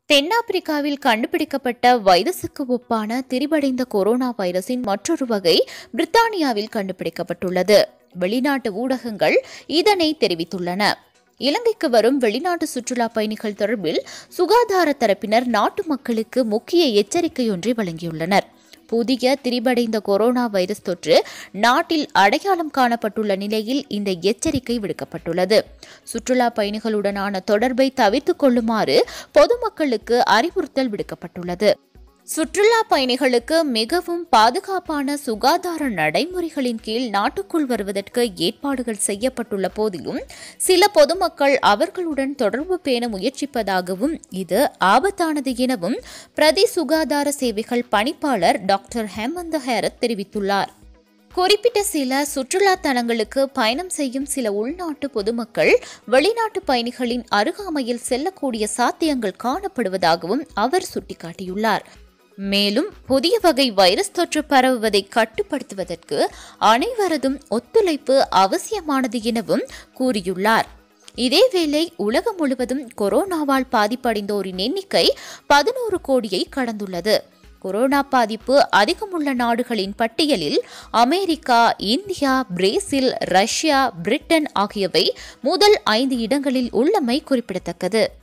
தென்னாப்பிரிக்காவில் கண்டுபிடிக்கப்பட்ட வைரசுக்கு ஒப்பான திரிபடைந்த கொரோனா வைரஸின் மற்றொரு வகை பிரித்தானியாவில் கண்டுபிடிக்கப்பட்டுள்ளது வெளிநாட்டு ஊடகங்கள் இதனை தெரிவித்துள்ளன இலங்கைக்கு வரும் வெளிநாட்டு சுற்றுலா பயணிகள் தொடர்பில் சுகாதார தரப்பினர் நாட்டு மக்களுக்கு முக்கிய எச்சரிக்கையொன்றை வழங்கியுள்ளனர் புதிய திரிபடைந்த கொரோனா வைரஸ் தொற்று நாட்டில் அடையாளம் காணப்பட்டுள்ள நிலையில் இந்த எச்சரிக்கை விடுக்கப்பட்டுள்ளது சுற்றுலா பயணிகளுடனான தொடர்பை தவிர்த்துக் கொள்ளுமாறு பொதுமக்களுக்கு அறிவுறுத்தல் விடுக்கப்பட்டுள்ளது சுற்றுலா பயணிகளுக்கு மிகவும் பாதுகாப்பான சுகாதார நடைமுறைகளின் கீழ் நாட்டுக்குள் வருவதற்கு ஏற்பாடுகள் செய்யப்பட்டுள்ள போதிலும் சில பொதுமக்கள் அவர்களுடன் தொடர்பு பேண முயற்சிப்பதாகவும் இது ஆபத்தானது எனவும் பிரதி சுகாதார சேவைகள் பணிப்பாளர் டாக்டர் ஹேமந்த ஹேரத் தெரிவித்துள்ளார் குறிப்பிட்ட சில சுற்றுலா தலங்களுக்கு பயணம் செய்யும் சில உள்நாட்டு பொதுமக்கள் வெளிநாட்டு பயணிகளின் அருகாமையில் செல்லக்கூடிய சாத்தியங்கள் காணப்படுவதாகவும் அவர் சுட்டிக்காட்டியுள்ளார் மேலும் புதிய வகை வைரஸ் தொற்று பரவுவதை கட்டுப்படுத்துவதற்கு அனைவரதும் ஒத்துழைப்பு அவசியமானது எனவும் கூறியுள்ளார் இதேவேளை உலகம் முழுவதும் கொரோனாவால் பாதிப்படைந்தோரின் எண்ணிக்கை பதினோரு கோடியை கடந்துள்ளது கொரோனா பாதிப்பு அதிகமுள்ள நாடுகளின் பட்டியலில் America India Brazil Russia Britain ஆகியவை முதல் ஐந்து இடங்களில் உள்ளமை குறிப்பிடத்தக்கது